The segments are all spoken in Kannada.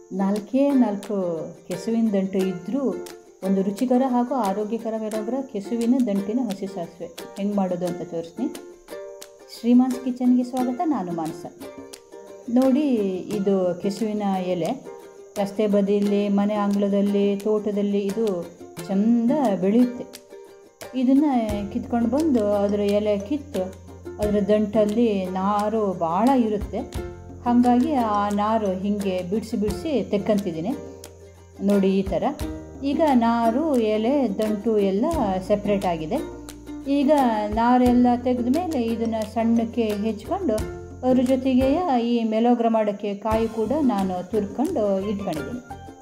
ನಾಲ್ಕೇ ನಾಲ್ಕು ಕೆಸುವಿನ ದಂಟು ಇದ್ದರೂ ಒಂದು ರುಚಿಕರ ಹಾಗೂ ಆರೋಗ್ಯಕರವಿರೋಬ್ಬರ ಕೆಸುವಿನ ದಂಟಿನ ಹಸಿ ಸಾಸಿವೆ ಹೆಂಗೆ ಮಾಡೋದು ಅಂತ ತೋರಿಸ್ತೀನಿ ಶ್ರೀಮಾನ್ಸ್ ಕಿಚನ್ಗೆ ಸ್ವಾಗತ ನಾನು ಮಾನಸ ನೋಡಿ ಇದು ಕೆಸುವಿನ ಎಲೆ ರಸ್ತೆ ಬದಿಯಲ್ಲಿ ಮನೆ ಅಂಗಳದಲ್ಲಿ ತೋಟದಲ್ಲಿ ಇದು ಚಂದ ಬೆಳೆಯುತ್ತೆ ಇದನ್ನು ಕಿತ್ಕೊಂಡು ಬಂದು ಅದರ ಎಲೆ ಕಿತ್ತು ಅದರ ದಂಟಲ್ಲಿ ನಾರು ಭಾಳ ಇರುತ್ತೆ ಹಾಗಾಗಿ ಆ ನಾರು ಹೀಗೆ ಬಿಡಿಸಿ ಬಿಡಿಸಿ ತೆಕ್ಕಂತಿದ್ದೀನಿ ನೋಡಿ ಈ ಥರ ಈಗ ನಾರು ಎಲೆ ದಂಟು ಎಲ್ಲ ಸೆಪ್ರೇಟ್ ಆಗಿದೆ ಈಗ ನಾರೆಲ್ಲ ತೆಗೆದ ಮೇಲೆ ಇದನ್ನು ಸಣ್ಣಕ್ಕೆ ಹೆಚ್ಕೊಂಡು ಅದ್ರ ಜೊತೆಗೆ ಈ ಮೆಲೋಗ್ರ ಮಾಡೋಕ್ಕೆ ಕಾಯಿ ಕೂಡ ನಾನು ತುರ್ಕೊಂಡು ಇಟ್ಕೊಂಡಿದ್ದೀನಿ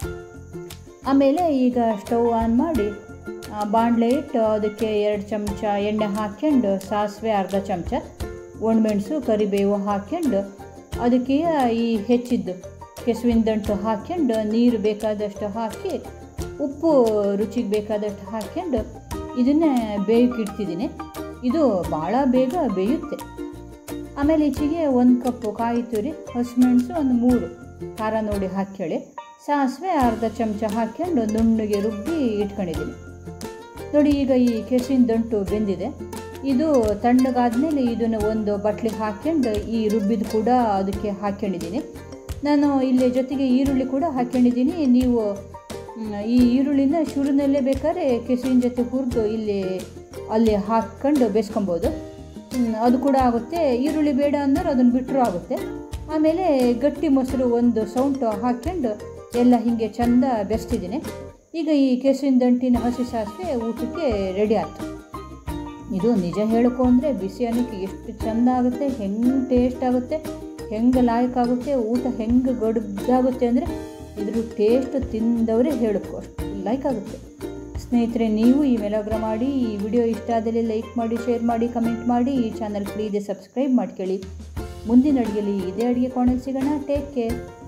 ಆಮೇಲೆ ಈಗ ಸ್ಟವ್ ಆನ್ ಮಾಡಿ ಆ, ಬಾಣಲೆ ಇಟ್ಟು ಅದಕ್ಕೆ ಎರಡು ಚಮಚ ಎಣ್ಣೆ ಹಾಕ್ಕೊಂಡು ಸಾಸಿವೆ ಅರ್ಧ ಚಮಚ ಒಣಮೆಣಸು ಕರಿಬೇವು ಹಾಕ್ಕೊಂಡು ಅದಕ್ಕೆ ಈ ಹೆಚ್ಚಿದ್ದು ಕೆಸುವಿನ ದಂಟು ಹಾಕ್ಕೊಂಡು ನೀರು ಬೇಕಾದಷ್ಟು ಹಾಕಿ ಉಪ್ಪು ರುಚಿಗೆ ಬೇಕಾದಷ್ಟು ಹಾಕ್ಕೊಂಡು ಇದನ್ನೇ ಬೇಯಕ್ಕೆ ಇಡ್ತಿದ್ದೀನಿ ಇದು ಭಾಳ ಬೇಗ ಬೇಯುತ್ತೆ ಆಮೇಲೆ ಈಚೆಗೆ ಒಂದು ಕಪ್ಪು ಕಾಯಿ ತುರಿ ಹಸಿಮೆಣಸು ಒಂದು ಮೂರು ಖಾರ ನೋಡಿ ಹಾಕ್ಕೊಳ್ಳಿ ಸಾಸಿವೆ ಅರ್ಧ ಚಮಚ ಹಾಕ್ಕೊಂಡು ನುಣ್ಣಗೆ ರುಬ್ಬಿ ಇಟ್ಕೊಂಡಿದ್ದೀನಿ ನೋಡಿ ಈಗ ಈ ಕೆಸಿನ ದಂಟು ಬೆಂದಿದೆ ಇದು ತಣ್ಣಗಾದ್ಮೇಲೆ ಇದನ್ನು ಒಂದು ಬಟ್ಲಿಗೆ ಹಾಕ್ಕೊಂಡು ಈ ರುಬ್ಬಿದ ಕೂಡ ಅದಕ್ಕೆ ಹಾಕ್ಕೊಂಡಿದ್ದೀನಿ ನಾನು ಇಲ್ಲಿ ಜೊತೆಗೆ ಈರುಳ್ಳಿ ಕೂಡ ಹಾಕ್ಕೊಂಡಿದ್ದೀನಿ ನೀವು ಮ್, ಈ ಈರುಳ್ಳಿನ ಶುರುನಲ್ಲೇ ಬೇಕಾದ್ರೆ ಕೆಸುವಿನ ಜೊತೆ ಹುರಿದು ಇಲ್ಲಿ ಅಲ್ಲಿ ಹಾಕ್ಕೊಂಡು ಬೇಯಿಸ್ಕೊಬೋದು ಹ್ಮ್, ಅದು ಕೂಡ ಆಗುತ್ತೆ ಈರುಳ್ಳಿ ಬೇಡ ಅಂದ್ರೆ ಅದನ್ನು ಬಿಟ್ಟರೂ ಆಗುತ್ತೆ ಆಮೇಲೆ ಗಟ್ಟಿ ಮೊಸರು ಒಂದು ಸೌಂಟು ಹಾಕ್ಕೊಂಡು ಎಲ್ಲ ಹೀಗೆ ಚಂದ ಬೆಸ್ತಿದ್ದೀನಿ ಈಗ ಈ ಕೆಸುವಿನ ದಂಟಿನ ಹಸಿ ಸಾಸಿವೆ ಊಟಕ್ಕೆ ರೆಡಿ ಆಯಿತು ಇದು ನಿಜ ಹೇಳಬೇಕು ಅಂದರೆ ಬಿಸಿ ಅನ್ನಕ್ಕೆ ಎಷ್ಟು ಚಂದ ಆಗುತ್ತೆ ಹೆಂಗೆ ಟೇಸ್ಟ್ ಆಗುತ್ತೆ ಹೆಂಗೆ ಲಾಯಕ್ ಆಗುತ್ತೆ ಊಟ ಹೆಂಗೆ ಗಡ್ದಾಗುತ್ತೆ ಅಂದರೆ ಇದ್ರ ಟೇಸ್ಟ್ ತಿಂದವರೇ ಹೇಳಬೇಕು ಅಷ್ಟು ಲೈಕ್ ಆಗುತ್ತೆ ಸ್ನೇಹಿತರೆ ನೀವು ಈ ಮೆಲೋಗ್ರ ಮಾಡಿ ಈ ವಿಡಿಯೋ ಇಷ್ಟ ಆದಲ್ಲಿ ಲೈಕ್ ಮಾಡಿ ಶೇರ್ ಮಾಡಿ ಕಮೆಂಟ್ ಮಾಡಿ ಈ ಚಾನಲ್ ಪ್ಲೀಸ್ ಸಬ್ಸ್ಕ್ರೈಬ್ ಮಾಡ್ಕೊಳ್ಳಿ ಮುಂದಿನ ಅಡುಗೆಲಿ ಇದೇ ಅಡುಗೆ ಕೋಣಲ್ಲಿ ಸಿಗೋಣ ಟೇಕ್ ಕೇರ್